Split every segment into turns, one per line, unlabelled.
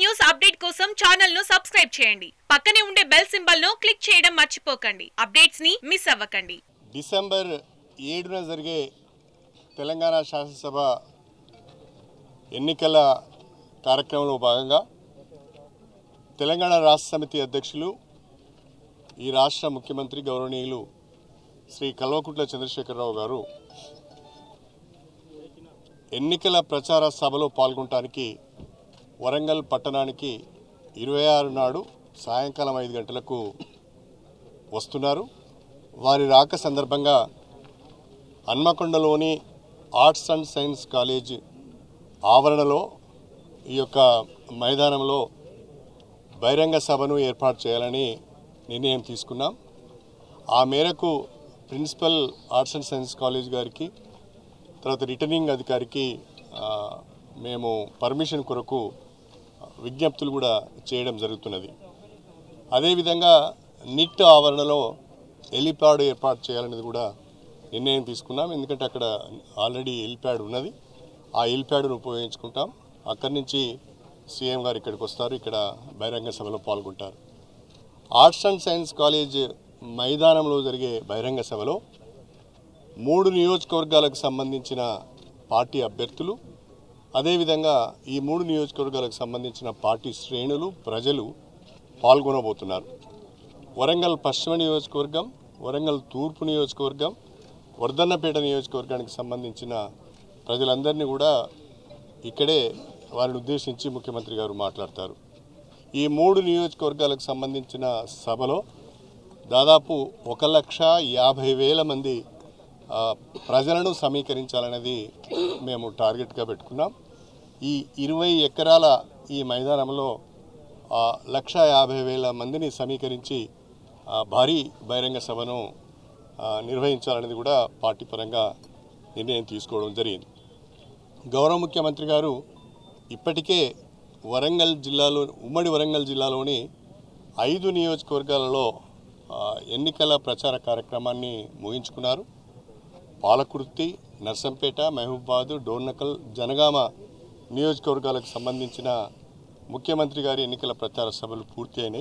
News update కోసం channel ను subscribe చేయండి పక్కనే ఉండే బెల్ సింబల్ ను క్లిక్ చేయడం మర్చిపోకండి అప్డేట్స్ ని మిస్ అవ్వకండి
డిసెంబర్ ఏడున జరిగే తెలంగాణ శాసనసభ ఎన్నికల కార్యక్రమంలో భాగంగా తెలంగాణ రాష్ట్ర సమితి అధ్యక్షులు ఈ రాష్ట్ర ముఖ్యమంత్రి గౌరవనీయులు శ్రీ కల్వకుంట్ల చంద్రశేఖరరావు గారు ఎన్నికల ప్రచార సభలో పాల్గొనడానికి వరంగల్ పట్టణానికి ఇరవై ఆరు నాడు సాయంకాలం ఐదు గంటలకు వస్తున్నారు వారి రాక సందర్భంగా హన్మకొండలోని ఆర్ట్స్ అండ్ సైన్స్ కాలేజ్ ఆవరణలో ఈ యొక్క మైదానంలో బహిరంగ సభను ఏర్పాటు చేయాలని నిర్ణయం తీసుకున్నాం ఆ మేరకు principal arts and science college గారికి తర్వాత రిటర్నింగ్ అధికారికి ఆ, మేము పర్మిషన్ కొరకు విజ్ఞప్తులు కూడా చేయడం జరుగుతున్నది అదేవిధంగా నిట్ ఆవరణలో ఎలిప్యాడ్ ఏర్పాటు చేయాలనేది కూడా నిర్ణయం తీసుకున్నాం ఎందుకంటే అక్కడ ఆల్రెడీ ఎలిప్యాడ్ ఉన్నది ఆ ఎలిప్యాడ్ను ఉపయోగించుకుంటాం అక్కడి నుంచి సీఎం గారు ఇక్కడికి వస్తారు ఇక్కడ బహిరంగ సభలో పాల్గొంటారు ఆర్ట్స్ అండ్ సైన్స్ కాలేజ్ మైదానంలో జరిగే బహిరంగ సభలో మూడు నియోజకవర్గాలకు సంబంధించిన పార్టీ అభ్యర్థులు అదేవిధంగా ఈ మూడు నియోజకవర్గాలకు సంబంధించిన పార్టీ శ్రేణులు ప్రజలు పాల్గొనబోతున్నారు వరంగల్ పశ్చిమ నియోజకవర్గం వరంగల్ తూర్పు నియోజకవర్గం వర్ధన్నపేట నియోజకవర్గానికి సంబంధించిన ప్రజలందరినీ కూడా ఇక్కడే వారిని ఉద్దేశించి ముఖ్యమంత్రి గారు మాట్లాడతారు ఈ మూడు నియోజకవర్గాలకు సంబంధించిన సభలో దాదాపు ఒక లక్ష యాభై వేల మంది ఆ, ప్రజలను సమీకరించాలనేది మేము టార్గెట్గా పెట్టుకున్నాం ఈ ఇరవై ఎకరాల ఈ మైదానంలో ఆ, లక్ష యాభై వేల మందిని సమీకరించి ఆ, భారీ బహిరంగ సభను ఆ, నిర్వహించాలనేది కూడా పార్టీ పరంగా నిర్ణయం తీసుకోవడం జరిగింది గౌరవ ముఖ్యమంత్రి గారు ఇప్పటికే వరంగల్ జిల్లాలో ఉమ్మడి వరంగల్ జిల్లాలోని ఐదు నియోజకవర్గాలలో ఆ, ఎన్నికల ప్రచార కార్యక్రమాన్ని ముగించుకున్నారు పాలకుర్తి నర్సంపేట మహబూబాద్ డోర్నకల్ జనగామ నియోజకవర్గాలకు సంబంధించిన ముఖ్యమంత్రి గారి ఎన్నికల ప్రచార సభలు పూర్తి అయినాయి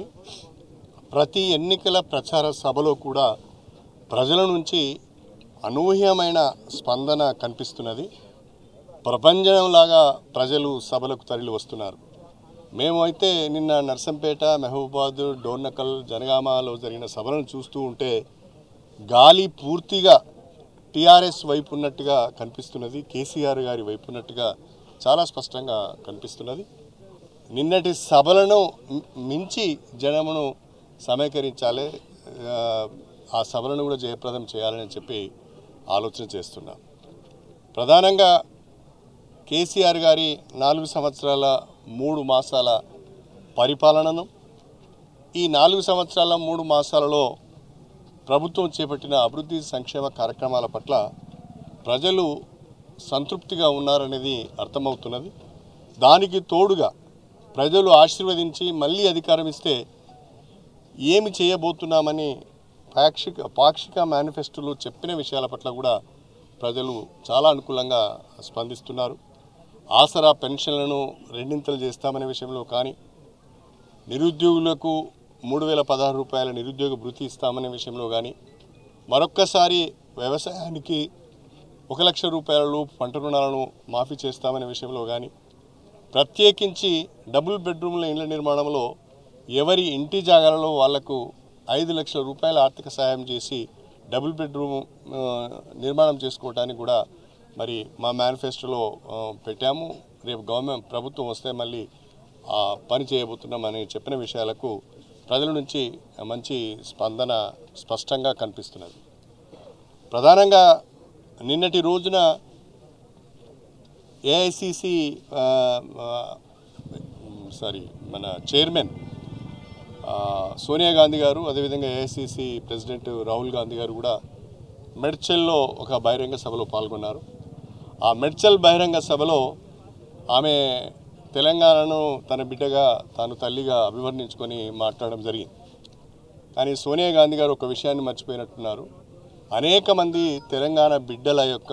ప్రతి ఎన్నికల ప్రచార సభలో కూడా ప్రజల నుంచి అనూహ్యమైన స్పందన కనిపిస్తున్నది ప్రపంచంలాగా ప్రజలు సభలకు తరలి వస్తున్నారు మేము అయితే నిన్న నర్సంపేట మహబూబాద్ డోర్నకల్ జనగామలో జరిగిన సభలను చూస్తూ ఉంటే గాలి పూర్తిగా టీఆర్ఎస్ వైపు ఉన్నట్టుగా కనిపిస్తున్నది కేసీఆర్ గారి వైపు ఉన్నట్టుగా చాలా స్పష్టంగా కనిపిస్తున్నది నిన్నటి సభలను మి- మించి జనమును సమీకరించాలి ఆ, ఆ సభలను కూడా జయప్రదం చేయాలని చెప్పి ఆలోచన చేస్తున్నాం ప్రధానంగా కేసీఆర్ గారి నాలుగు సంవత్సరాల మూడు మాసాల పరిపాలనను ఈ నాలుగు సంవత్సరాల మూడు మాసాలలో ప్రభుత్వం చేపట్టిన అభివృద్ధి సంక్షేమ కార్యక్రమాల పట్ల ప్రజలు సంతృప్తిగా ఉన్నారనేది అర్థమవుతున్నది దానికి తోడుగా ప్రజలు ఆశీర్వదించి మళ్ళీ అధికారం ఇస్తే ఏమి చేయబోతున్నామని పాక్షిక పాక్షిక మేనిఫెస్టోలో చెప్పిన విషయాల పట్ల కూడా ప్రజలు చాలా అనుకూలంగా స్పందిస్తున్నారు ఆసరా పెన్షన్లను రెండింతలు చేస్తామనే విషయంలో కానీ నిరుద్యోగులకు మూడు వేల పదహారు రూపాయల నిరుద్యోగ భృతి ఇస్తామనే విషయంలో కానీ మరొక్కసారి వ్యవసాయానికి ఒక లక్ష రూపాయలు పంట రుణాలను మాఫీ చేస్తామనే విషయంలో కానీ ప్రత్యేకించి డబుల్ బెడ్రూమ్ల ఇళ్ల నిర్మాణంలో ఎవరి ఇంటి జాగాలలో వాళ్లకు ఐదు లక్షల రూపాయల ఆర్థిక సహాయం చేసి డబుల్ బెడ్రూమ్ ఆ, నిర్మాణం చేసుకోవడానికి కూడా మరి మా మేనిఫెస్టోలో ఆ, పెట్టాము రేపు గవర్నమెంట్ ప్రభుత్వం వస్తే మళ్ళీ ఆ పని చేయబోతున్నామని చెప్పిన విషయాలకు ప్రజల నుంచి మంచి స్పందన స్పష్టంగా కనిపిస్తున్నది ప్రధానంగా నిన్నటి రోజున ఏఐసిసి సారీ మన చైర్మన్ ఆ, సోనియా గాంధీ గారు అదేవిధంగా ఏఐసిసి ప్రెసిడెంట్ రాహుల్ గాంధీ గారు కూడా మెడ్చల్లో ఒక బహిరంగ సభలో పాల్గొన్నారు ఆ మెడ్చల్ బహిరంగ సభలో ఆమె తెలంగాణను తన బిడ్డగా తాను తల్లిగా అభివర్ణించుకొని మాట్లాడడం జరిగింది కానీ సోనియా గాంధీ గారు ఒక విషయాన్ని మర్చిపోయినట్టున్నారు అనేక మంది తెలంగాణ బిడ్డల యొక్క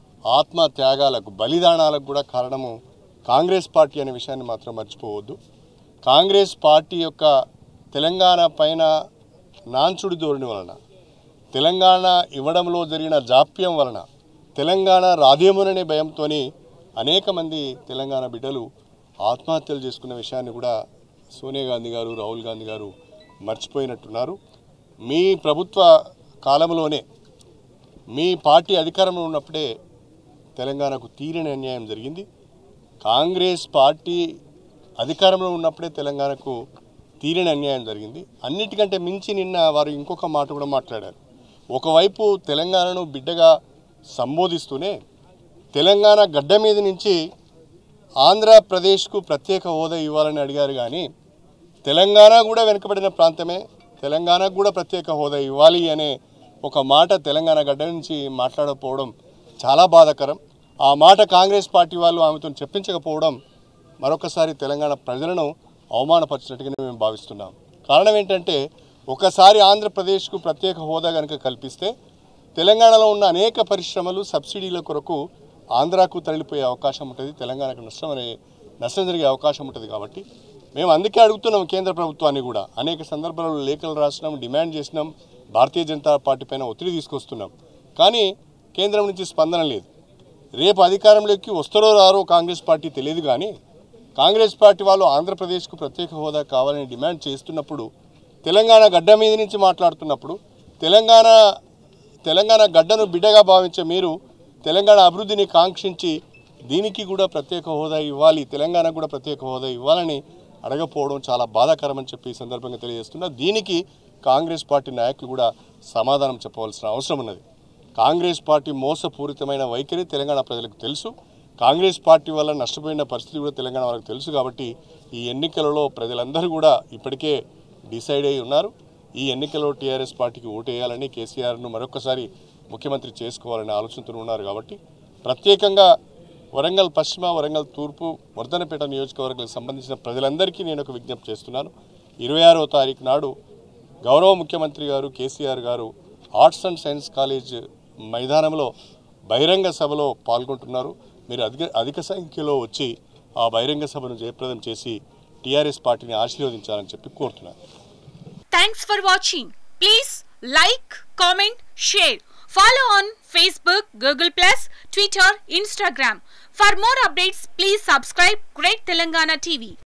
ఆత్మ త్యాగాలకు బలిదానాలకు కూడా కారణము కాంగ్రెస్ పార్టీ అనే విషయాన్ని మాత్రం మర్చిపోవద్దు కాంగ్రెస్ పార్టీ యొక్క తెలంగాణ పైన నాంచుడి ధోరణి వలన తెలంగాణ ఇవ్వడంలో జరిగిన జాప్యం వలన తెలంగాణ రాదేమోననే భయంతో అనేక మంది తెలంగాణ బిడ్డలు ఆత్మహత్యలు చేసుకున్న విషయాన్ని కూడా సోనియా గాంధీ గారు రాహుల్ గాంధీ గారు మర్చిపోయినట్టున్నారు మీ ప్రభుత్వ కాలంలోనే మీ పార్టీ అధికారంలో ఉన్నప్పుడే తెలంగాణకు తీరని అన్యాయం జరిగింది కాంగ్రెస్ పార్టీ అధికారంలో ఉన్నప్పుడే తెలంగాణకు తీరని అన్యాయం జరిగింది అన్నిటికంటే మించి నిన్న వారు ఇంకొక మాట కూడా మాట్లాడారు ఒకవైపు తెలంగాణను బిడ్డగా సంబోధిస్తూనే తెలంగాణ గడ్డ మీద నుంచి ఆంధ్రప్రదేశ్కు ప్రత్యేక హోదా ఇవ్వాలని అడిగారు కానీ తెలంగాణ కూడా వెనుకబడిన ప్రాంతమే తెలంగాణకు కూడా ప్రత్యేక హోదా ఇవ్వాలి అనే ఒక మాట తెలంగాణ గడ్డ నుంచి మాట్లాడకపోవడం చాలా బాధాకరం ఆ మాట కాంగ్రెస్ పార్టీ వాళ్ళు ఆమెతో చెప్పించకపోవడం మరొకసారి తెలంగాణ ప్రజలను అవమానపరిచినట్టుగా మేము భావిస్తున్నాం కారణం ఏంటంటే ఒకసారి ఆంధ్రప్రదేశ్కు ప్రత్యేక హోదా కనుక కల్పిస్తే తెలంగాణలో ఉన్న అనేక పరిశ్రమలు సబ్సిడీల కొరకు ఆంధ్రాకు తరలిపోయే అవకాశం ఉంటుంది తెలంగాణకు నష్టం అనే నష్టం జరిగే అవకాశం ఉంటుంది కాబట్టి మేము అందుకే అడుగుతున్నాం కేంద్ర ప్రభుత్వాన్ని కూడా అనేక సందర్భాలలో లేఖలు రాసినాం డిమాండ్ చేసినాం భారతీయ జనతా పార్టీ పైన ఒత్తిడి తీసుకొస్తున్నాం కానీ కేంద్రం నుంచి స్పందన లేదు రేపు అధికారంలోకి వస్తారో రారో కాంగ్రెస్ పార్టీ తెలియదు కానీ కాంగ్రెస్ పార్టీ వాళ్ళు ఆంధ్రప్రదేశ్కు ప్రత్యేక హోదా కావాలని డిమాండ్ చేస్తున్నప్పుడు తెలంగాణ గడ్డ మీద నుంచి మాట్లాడుతున్నప్పుడు తెలంగాణ తెలంగాణ గడ్డను బిడ్డగా భావించే మీరు తెలంగాణ అభివృద్ధిని కాంక్షించి దీనికి కూడా ప్రత్యేక హోదా ఇవ్వాలి తెలంగాణకు కూడా ప్రత్యేక హోదా ఇవ్వాలని అడగపోవడం చాలా బాధాకరమని చెప్పి ఈ సందర్భంగా తెలియజేస్తున్నా దీనికి కాంగ్రెస్ పార్టీ నాయకులు కూడా సమాధానం చెప్పవలసిన అవసరం ఉన్నది కాంగ్రెస్ పార్టీ మోసపూరితమైన వైఖరి తెలంగాణ ప్రజలకు తెలుసు కాంగ్రెస్ పార్టీ వల్ల నష్టపోయిన పరిస్థితి కూడా తెలంగాణ వాళ్ళకి తెలుసు కాబట్టి ఈ ఎన్నికలలో ప్రజలందరూ కూడా ఇప్పటికే డిసైడ్ అయి ఉన్నారు ఈ ఎన్నికల్లో టీఆర్ఎస్ పార్టీకి ఓటేయాలని కేసీఆర్ను మరొకసారి ముఖ్యమంత్రి చేసుకోవాలనే ఆలోచనతో ఉన్నారు కాబట్టి ప్రత్యేకంగా వరంగల్ పశ్చిమ వరంగల్ తూర్పు వర్ధనపేట నియోజకవర్గాలకు సంబంధించిన ప్రజలందరికీ నేను ఒక విజ్ఞప్తి చేస్తున్నాను ఇరవై ఆరవ తారీఖు నాడు గౌరవ ముఖ్యమంత్రి గారు కేసీఆర్ గారు ఆర్ట్స్ అండ్ సైన్స్ కాలేజ్ మైదానంలో బహిరంగ సభలో పాల్గొంటున్నారు మీరు అధిక అధిక సంఖ్యలో వచ్చి ఆ బహిరంగ సభను జయప్రదం చేసి టీఆర్ఎస్ పార్టీని ఆశీర్వదించాలని చెప్పి కోరుతున్నాను
Thanks for watching. Please like, comment, share. Follow on Facebook, Google Plus, Twitter, Instagram. For more updates, please subscribe Great Telangana TV.